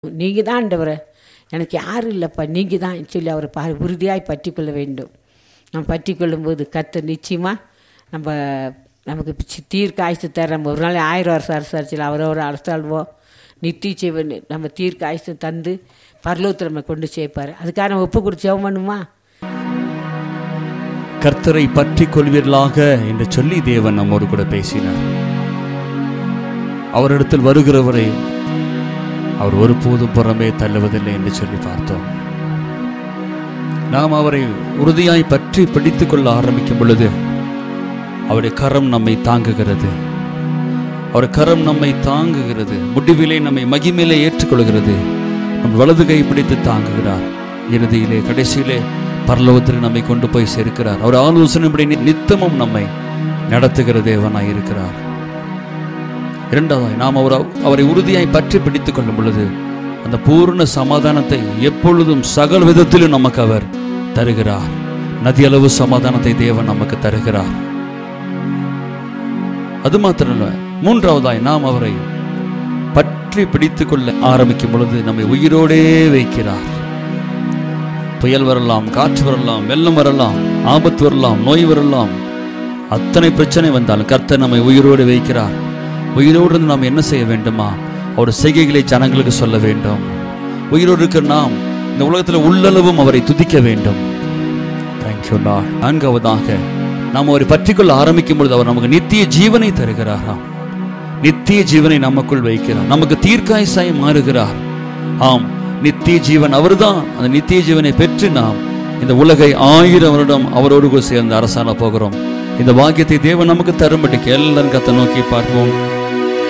நீங்கள் தான் ஆண்டவரே எனக்கு யாரும் இல்லைப்பா நீங்கள் தான் சொல்லி அவரை பா உறுதியாய் பற்றிக்கொள்ள வேண்டும் நம்ம பற்றிக்கொள்ளும்போது கர்த்தர் நிச்சயமாக நம்ம நமக்கு சி- தீர்க்க ஆயுசு தர நம்ம ஒரு நாள் ஆயிரம் வருஷம் அரசாட்சியில் அவரோட அரசாள்வோம் நித்திய ஜீவன் நம்ம தீர்க்க ஆயுசு தந்து பரலோகத்தில் நம்ம கொண்டு சேர்ப்பார் அதுக்காக நம்ம ஒப்பு கொடுத்து ஜெபம் பண்ணுமா கர்த்தரை பற்றி கொள்வீர்களாக என்று சொல்லி தேவன் நம்மோடு கூட பேசினார் அவரிடத்தில் வருகிறவரை அவர் ஒருபோதும் புறமே தள்ளுவதில்லை என்று சொல்லி பார்த்தோம் நாம் அவரை உறுதியாய் பற்றி பிடித்துக் கொள்ள ஆரம்பிக்கும் பொழுது அவருடைய கரம் நம்மை தாங்குகிறது அவர் கரம் நம்மை தாங்குகிறது முடிவிலே நம்மை மகிமையிலே ஏற்றுக்கொள்கிறது நம் வலது கை பிடித்து தாங்குகிறார் இறுதியிலே கடைசியிலே பரலோகத்தில் நம்மை கொண்டு போய் சேர்க்கிறார் அவர் ஆலோசனைப்படி நி- நித்தமும் நம்மை நடத்துகிற தேவனாய் இருக்கிறார் இரண்டாவதாய் நாம் அவர் அவரை உறுதியாய் பற்றி பிடித்துக் கொள்ளும் பொழுது அந்த பூர்ண சமாதானத்தை எப்பொழுதும் சகல விதத்திலும் நமக்கு அவர் தருகிறார் நதியளவு சமாதானத்தை தேவன் நமக்கு தருகிறார் அது மாத்திரமல்ல மூன்றாவதாய் நாம் அவரை பற்றி பிடித்துக் கொள்ள ஆரம்பிக்கும் பொழுது நம்மை உயிரோடே வைக்கிறார் புயல் வரலாம் காற்று வரலாம் வெள்ளம் வரலாம் ஆபத்து வரலாம் நோய் வரலாம் அத்தனை பிரச்சனை வந்தாலும் கர்த்தர் நம்மை உயிரோடு வைக்கிறார் உயிரோடு இருந்து நாம் என்ன செய்ய வேண்டுமா அவர் செய்கைகளை ஜனங்களுக்கு சொல்ல வேண்டும் உயிரோடு இருக்கிற நாம் இந்த உலகத்தில் உள்ளளவும் அவரை துதிக்க வேண்டும் தேங்க்யூ லார்ட் நான்காவதாக நாம் அவரை பற்றிக்கொள்ள ஆரம்பிக்கும் பொழுது அவர் நமக்கு நித்திய ஜீவனை தருகிறாராம் நித்திய ஜீவனை நமக்குள் வைக்கிறார் நமக்கு தீர்க்காயசாய் மாறுகிறார் ஆம் நித்திய ஜீவன் அவர்தான் அந்த நித்திய ஜீவனை பெற்று நாம் இந்த உலகை ஆயிரம் வருடம் அவரோடு கூட சேர்ந்து அரசாண போகிறோம் இந்த வாக்கியத்தை தேவன் நமக்கு தரும்படிக்கு எல்லாரும் கத்தை நோக்கி பார்ப்போம்